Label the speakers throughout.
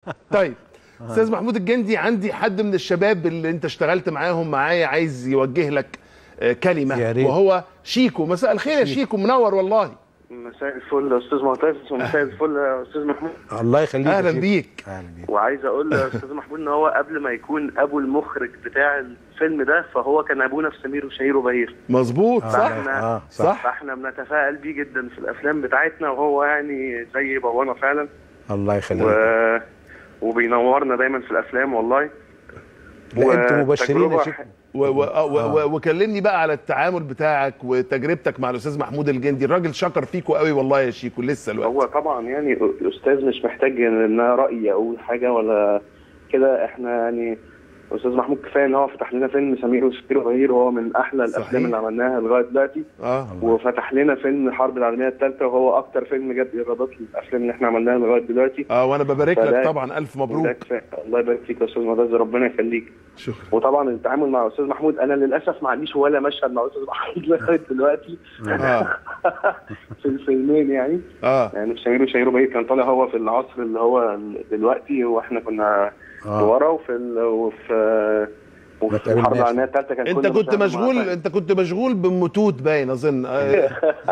Speaker 1: طيب استاذ محمود الجندي عندي حد من الشباب اللي انت اشتغلت معاهم معايا عايز يوجه لك آه، كلمه
Speaker 2: يا ريت.
Speaker 1: وهو شيكو مساء الخير يا شيكو منور والله
Speaker 3: مساء الفل يا استاذ معتز ومساء الفل يا استاذ محمود
Speaker 2: الله يخليك يا
Speaker 1: اهلا
Speaker 2: شيخ.
Speaker 1: بيك
Speaker 2: اهلا بيك
Speaker 3: وعايز اقول لاستاذ محمود ان هو قبل ما يكون ابو المخرج بتاع الفيلم ده فهو كان ابونا في سمير وشهير وبهير
Speaker 1: مظبوط
Speaker 2: آه،
Speaker 1: صح
Speaker 3: فاحنا
Speaker 2: اه
Speaker 1: صح.
Speaker 2: صح
Speaker 3: فاحنا بنتفائل بيه جدا في الافلام بتاعتنا وهو يعني زي بابانا فعلا
Speaker 2: الله يخليك
Speaker 3: و... وبينورنا دايما في الافلام والله
Speaker 2: لا انتوا مبشرين يا
Speaker 3: وتجربة
Speaker 2: شيخ
Speaker 1: و و و و وكلمني بقى على التعامل بتاعك وتجربتك مع الاستاذ محمود الجندي الراجل شكر فيكوا قوي والله يا شيكو لسه الوقت
Speaker 3: هو طبعا يعني الاستاذ مش محتاج ان انا رايي اقول حاجه ولا كده احنا يعني استاذ محمود كفايه ان هو فتح لنا فيلم سمير وشهير وبهير وهو من احلى
Speaker 1: صحيح.
Speaker 3: الافلام اللي عملناها لغايه دلوقتي
Speaker 1: اه
Speaker 3: وفتح لنا فيلم الحرب العالميه الثالثه وهو اكتر فيلم جاب ايرادات للافلام اللي احنا عملناها لغايه دلوقتي
Speaker 1: اه وانا ببارك لك
Speaker 3: فده-
Speaker 1: طبعا الف
Speaker 3: وده
Speaker 1: مبروك
Speaker 3: كفايه الله يبارك فيك يا استاذ معتز ربنا يخليك
Speaker 1: شكرا
Speaker 3: وطبعا التعامل مع الاستاذ محمود انا للاسف ما عنديش ولا مشهد مع الاستاذ محمود لغايه دلوقتي
Speaker 1: اه
Speaker 3: في الفيلمين يعني
Speaker 1: اه
Speaker 3: يعني في سمير وشهير وبهير كان طالع هو في العصر اللي هو دلوقتي واحنا كنا
Speaker 2: آه.
Speaker 3: ورا وفي ال... وفي
Speaker 2: ما
Speaker 3: وفي
Speaker 2: تقابلناش.
Speaker 3: الحرب العالميه الثالثه كان
Speaker 1: انت
Speaker 3: كل
Speaker 1: كنت
Speaker 3: مشاهد مع
Speaker 1: مشغول
Speaker 3: بعض.
Speaker 1: انت كنت مشغول بموتوت باين اظن آه.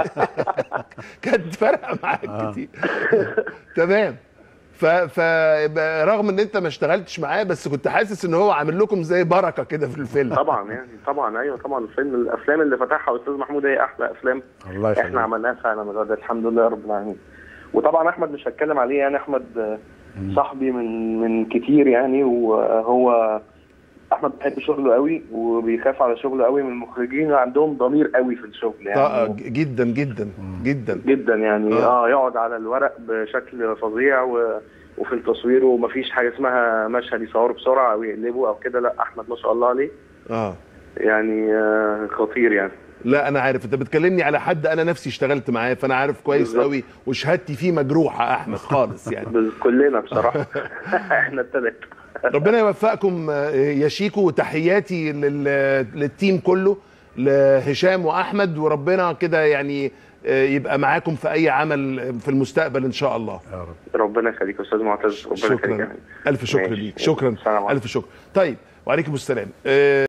Speaker 1: كانت فارقه معاك
Speaker 2: آه.
Speaker 1: كتير تمام ف ف رغم ان انت ما اشتغلتش معاه بس كنت حاسس ان هو عامل لكم زي بركه كده في الفيلم
Speaker 3: طبعا يعني طبعا ايوه طبعا الفيلم الافلام اللي فتحها الاستاذ محمود هي احلى افلام
Speaker 2: الله يخليك
Speaker 3: احنا عملناها فعلا لغايه الحمد لله رب العالمين وطبعا احمد مش هتكلم عليه يعني احمد آه، صاحبي من من كتير يعني وهو احمد بيحب شغله قوي وبيخاف على شغله قوي من المخرجين اللي عندهم ضمير قوي في الشغل
Speaker 1: طا-
Speaker 3: يعني
Speaker 1: جدا جدا جدا
Speaker 3: جدا يعني
Speaker 1: آه.
Speaker 3: اه يقعد على الورق بشكل فظيع و... وفي التصوير ومفيش حاجه اسمها مشهد يصوره بسرعه او يقلبه او كده لا احمد ما شاء الله عليه
Speaker 1: اه
Speaker 3: يعني آه خطير يعني
Speaker 1: لا انا عارف انت بتكلمني على حد انا نفسي اشتغلت معاه فانا عارف كويس
Speaker 3: بالظبط.
Speaker 1: قوي وشهادتي فيه مجروحه احمد خالص يعني
Speaker 3: بال- كلنا بصراحه احنا ابتدت
Speaker 1: ربنا يوفقكم آه، يا شيكو وتحياتي لل- للتيم كله لهشام واحمد وربنا كده يعني آه، يبقى معاكم في اي عمل في المستقبل ان شاء الله
Speaker 2: يا رب
Speaker 3: ربنا يخليك يا استاذ معتز ربنا يخليك
Speaker 1: شكرا
Speaker 3: يعني
Speaker 1: الف شكر
Speaker 3: ماشي.
Speaker 1: ليك شكرا
Speaker 3: السلام عليكم.
Speaker 1: الف شكر طيب وعليكم السلام آه،